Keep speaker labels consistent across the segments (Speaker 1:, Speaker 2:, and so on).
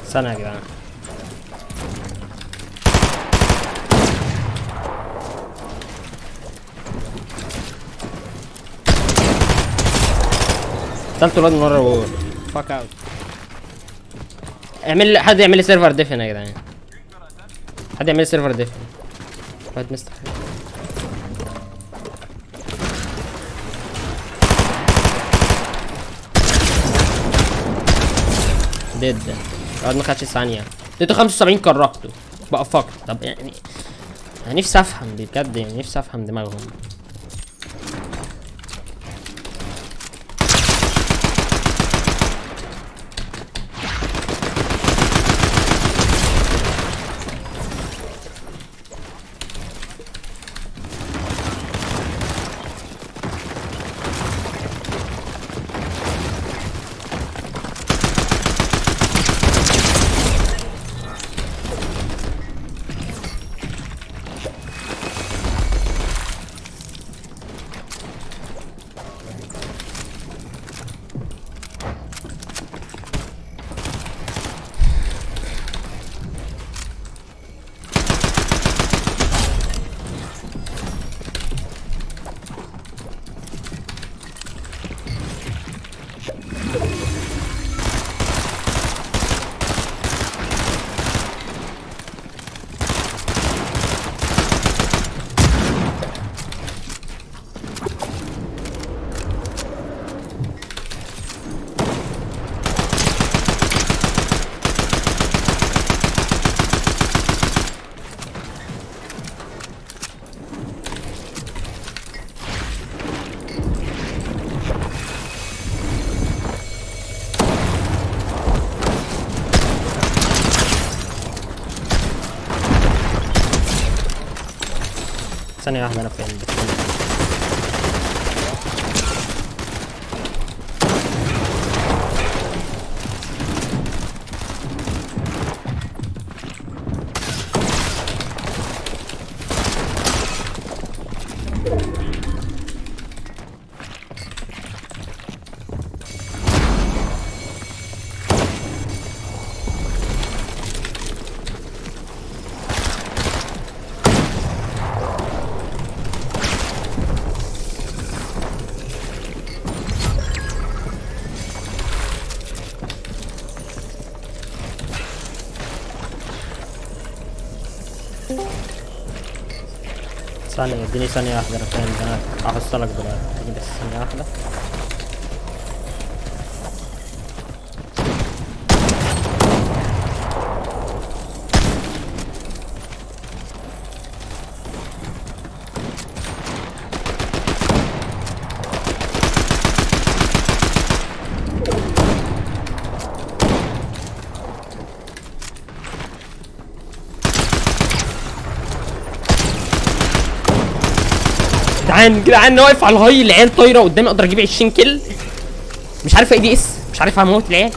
Speaker 1: استنى يا جدعان قتلت الواد من ورا وول فاك اوت اعمل لي حد يعمل لي سيرفر ديفن يا جدعان حد يعمل لي سيرفر ديفن واد مستحيل ديد الواد ما خدش ثانية اديته 75 كرهته بقى فقط طب يعني انا نفسي افهم بجد يعني نفسي افهم دماغهم ثانية واحدة انا فين ثانية اديني ثانية واحدة انا فاهم انا هحصلك دلوقتي اديني بس ثانية واحدة جدعان جدعان انا واقف على الهاي العيال طايره قدامي اقدر اجيب 20 كيل مش عارف اي دي اس مش عارف هموت العيال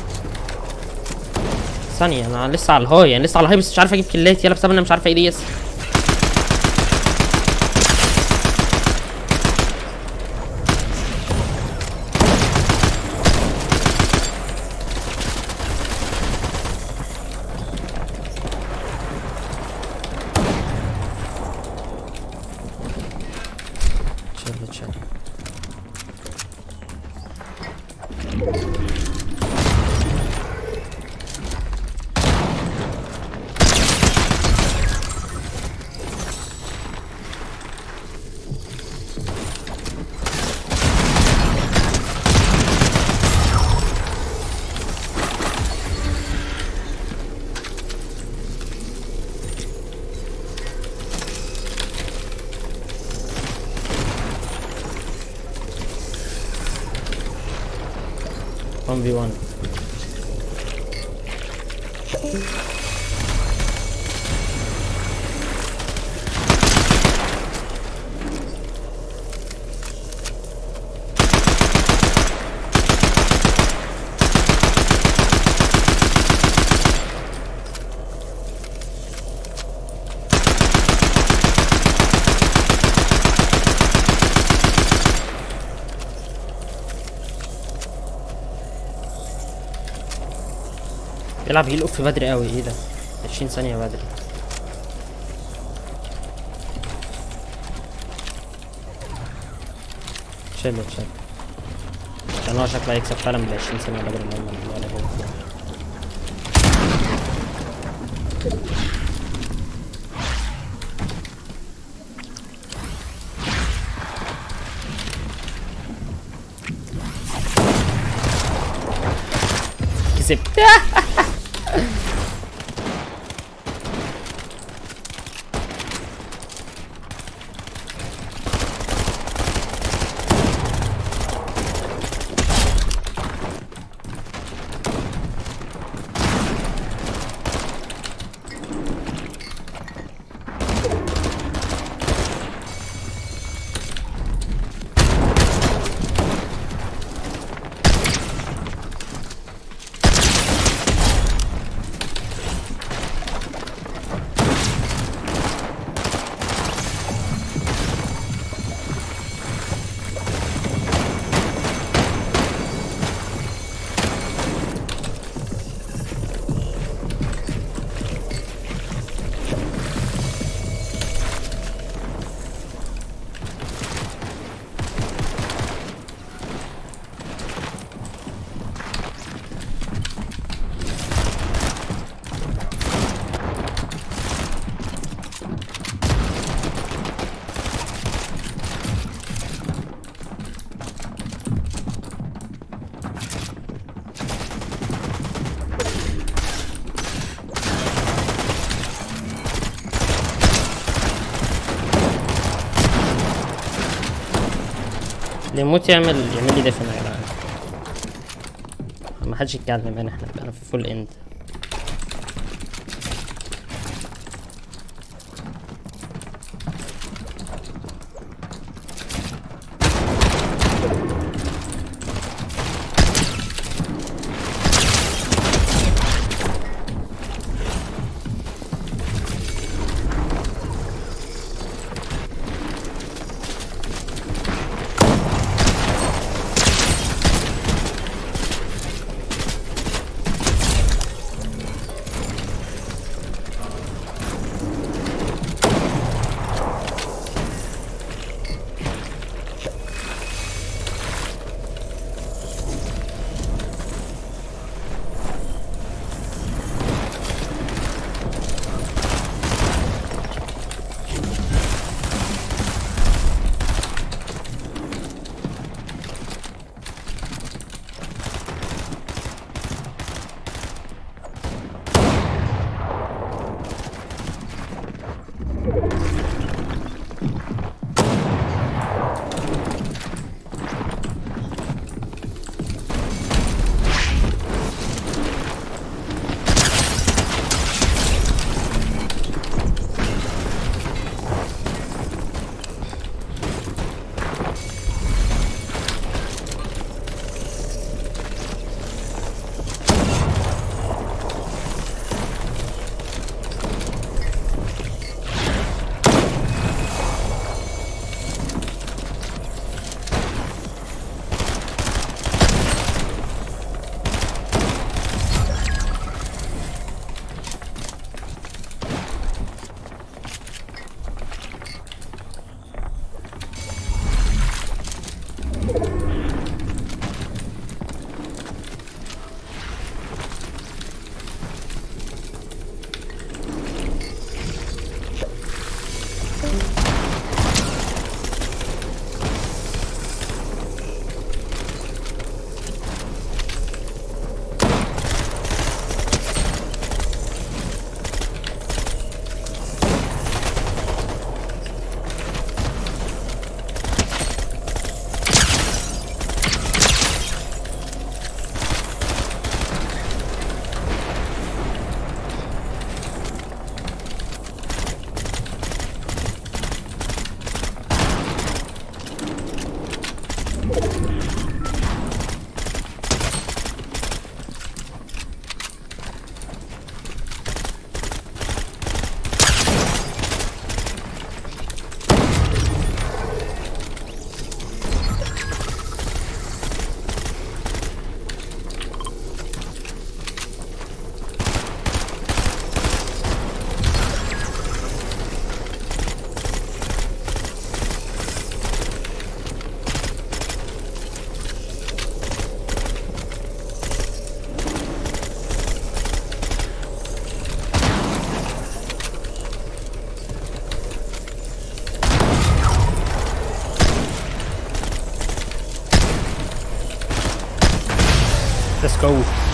Speaker 1: ثانية انا لسه على الهاي يعني لسه على الهاي بس مش عارف اجيب كيلات يلا بسبب انا مش عارف اي دي اس شيل شيل one v one بيلعب هيل اوف بدري قوي ايه ده 20 ثانية بدري شيله شيله عشان هو شكله هيكسب فعلا بال 20 ثانية بدري من اللي ولا هو كسبت اللي يموت يعمل يعمل لي دفن يا جدعان ما حدش يتكلم هنا احنا بقى في فول اند جو